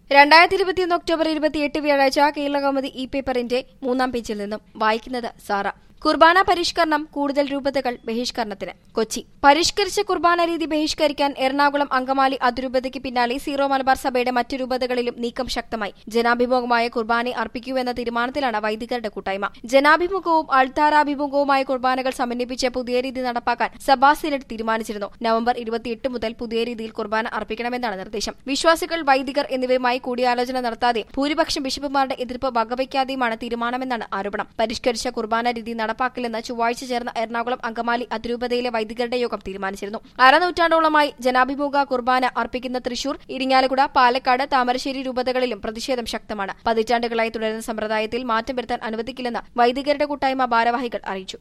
രണ്ടായിരത്തി ഇരുപത്തിയൊന്ന് ഒക്ടോബർ ഇരുപത്തിയെട്ട് വ്യാഴാഴ്ച കേരള കൗമുദി ഇ പേപ്പറിന്റെ മൂന്നാം പേജിൽ നിന്നും വായിക്കുന്നത് സാറ കുർബാന പരിഷ്കരണം കൂടുതൽ രൂപതകൾ ബഹിഷ്കരണത്തിന് കൊച്ചി പരിഷ്കരിച്ച കുർബാന രീതി ബഹിഷ്കരിക്കാൻ എറണാകുളം അങ്കമാലി അതിരൂപതയ്ക്ക് പിന്നാലെ സീറോ മലബാർ സഭയുടെ മറ്റു രൂപതകളിലും നീക്കം ശക്തമായി ജനാഭിമുഖമായ കുർബാന അർപ്പിക്കൂ എന്ന തീരുമാനത്തിലാണ് വൈദികരുടെ കൂട്ടായ്മ ജനാഭിമുഖവും അൾത്താരാഭിമുഖവുമായ കുർബാനകൾ സമന്വയിപ്പിച്ച് പുതിയ രീതി നടപ്പാക്കാൻ സഭാ സിനഡ് തീരുമാനിച്ചിരുന്നു നവംബർ ഇരുപത്തിയെട്ട് മുതൽ പുതിയ രീതിയിൽ കുർബാന അർപ്പിക്കണമെന്നാണ് നിർദ്ദേശം വിശ്വാസികൾ വൈദികർ എന്നിവരുമായി കൂടിയാലോചന നടത്താതെ ഭൂരിപക്ഷം ബിഷപ്പുമാരുടെ എതിർപ്പ് വകവയ്ക്കാതെയുമാണ് തീരുമാനമെന്നാണ് ആരോപണം പരിഷ്കരിച്ച കുർബാന രീതി നടപ്പാക്കില്ലെന്ന് ചൊവ്വാഴ്ച ചേർന്ന എറണാകുളം അങ്കമാലി അതിരൂപതയിലെ വൈദികരുടെ യോഗം തീരുമാനിച്ചിരുന്നു അരനൂറ്റാണ്ടോളമായി ജനാഭിമുഖ കുർബാന അർപ്പിക്കുന്ന തൃശൂർ ഇരിങ്ങാലക്കുട പാലക്കാട് താമരശ്ശേരി രൂപതകളിലും പ്രതിഷേധം ശക്തമാണ് പതിറ്റാണ്ടുകളായി തുടരുന്ന സമ്പ്രദായത്തിൽ മാറ്റം വരുത്താൻ അനുവദിക്കില്ലെന്ന് വൈദികരുടെ കൂട്ടായ്മ ഭാരവാഹികൾ അറിയിച്ചു